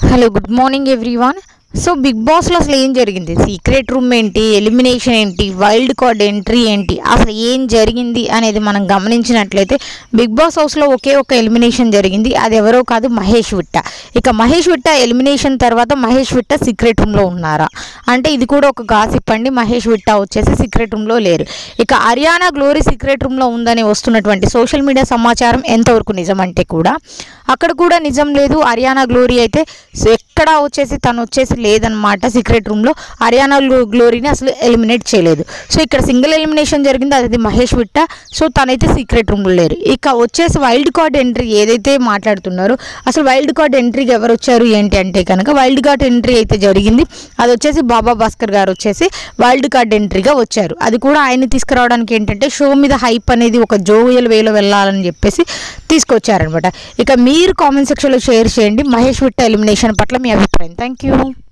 hello good morning everyone so big బాస్లో అసలు ఏం జరిగింది సీక్రెట్ రూమ్ ఏంటి ఎలిమినేషన్ ఏంటి వైల్డ్ కార్డ్ ఎంట్రీ ఏంటి అసలు ఏం జరిగింది అనేది మనం గమనించినట్లయితే బిగ్ బాస్ హౌస్లో ఒకే ఒక ఎలిమినేషన్ జరిగింది అది ఎవరో కాదు మహేష్ విట్ట ఇక మహేష్ విట్ట ఎలిమినేషన్ తర్వాత మహేష్ విట్ట సీక్రెట్ రూమ్లో ఉన్నారా అంటే ఇది కూడా ఒక గాసిప్ అండి మహేష్ విట్ట వచ్చేసి సీక్రెట్ రూమ్లో లేరు ఇక హర్యానా గ్లోరీ సీక్రెట్ రూమ్లో ఉందని వస్తున్నటువంటి సోషల్ మీడియా సమాచారం ఎంతవరకు నిజం అంటే కూడా అక్కడ కూడా నిజం లేదు హర్యానా గ్లోరీ అయితే సో ఎక్కడా వచ్చేసి తను వచ్చేసి లేదనమాట సీక్రెట్ రూమ్లో హర్యానా గ్లో- గ్లోరీని అసలు ఎలిమినేట్ చేయలేదు సో ఇక్కడ సింగిల్ ఎలిమినేషన్ జరిగింది అది మహేష్ విట్ట సో తనైతే సీక్రెట్ రూమ్లో లేరు ఇక వచ్చేసి వైల్డ్ కార్డ్ ఎంట్రీ ఏదైతే మాట్లాడుతున్నారో అసలు వైల్డ్ కార్డ్ ఎంట్రీకి ఎవరు వచ్చారు ఏంటి అంటే కనుక వైల్డ్ కార్డ్ ఎంట్రీ అయితే జరిగింది అది వచ్చేసి బాబా భాస్కర్ గారు వచ్చేసి వైల్డ్ కార్డ్ ఎంట్రీగా వచ్చారు అది కూడా ఆయన్ని తీసుకురావడానికి ఏంటంటే షో మీద హైప్ అనేది ఒక జోవియల్ వేలో వెళ్ళాలని చెప్పేసి తీసుకొచ్చారనమాట ఇక మీరు కామెంట్ సెక్షన్లో షేర్ చేయండి మహేష్ విట్ట ఎలిమినేషన్ పట్ల మీ అభిప్రాయం థ్యాంక్ యూ